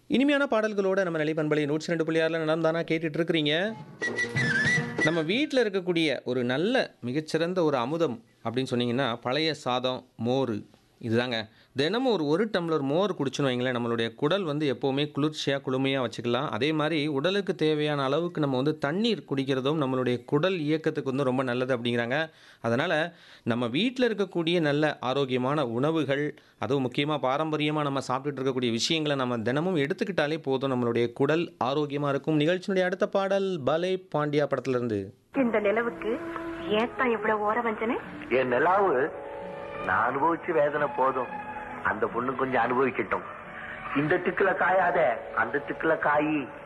இனிமையான பாடல்களோட நம்ம நிலைப்பண்பலை நூற்றி ரெண்டு புள்ளி ஆறில் நடந்தானா கேட்டுட்டு இருக்கிறீங்க நம்ம வீட்டில் இருக்கக்கூடிய ஒரு நல்ல மிகச்சிறந்த ஒரு அமுதம் அப்படின்னு சொன்னீங்கன்னா பழைய சாதம் மோர் இதுதாங்க தினமும் ஒரு ஒரு டம்ளர் மோர் குடிச்சுன்னு வைங்களேன் நம்மளுடைய குடல் வந்து எப்போவுமே குளிர்ச்சியாக குளுமையாக வச்சுக்கலாம் அதே மாதிரி உடலுக்கு தேவையான அளவுக்கு நம்ம வந்து தண்ணீர் குடிக்கிறதும் நம்மளுடைய குடல் இயக்கத்துக்கு வந்து ரொம்ப நல்லது அப்படிங்கிறாங்க அதனால் நம்ம வீட்டில் இருக்கக்கூடிய நல்ல ஆரோக்கியமான உணவுகள் அதுவும் முக்கியமாக பாரம்பரியமாக நம்ம சாப்பிட்டுட்டு இருக்கக்கூடிய விஷயங்களை நம்ம தினமும் எடுத்துக்கிட்டாலே போதும் நம்மளுடைய குடல் ஆரோக்கியமாக இருக்கும் நிகழ்ச்சியினுடைய அடுத்த பாடல் பலே பாண்டியா படத்துலேருந்து இந்த நிலவுக்கு ஏத்தான் இவ்வளவு ஓர வஞ்சனை என் நிலாவு நான் அனுபவிச்சு வேதனை போதும் அந்த பொண்ணு கொஞ்சம் அனுபவிக்கட்டும் இந்த திக்குல காயாத அந்த திக்குல காயி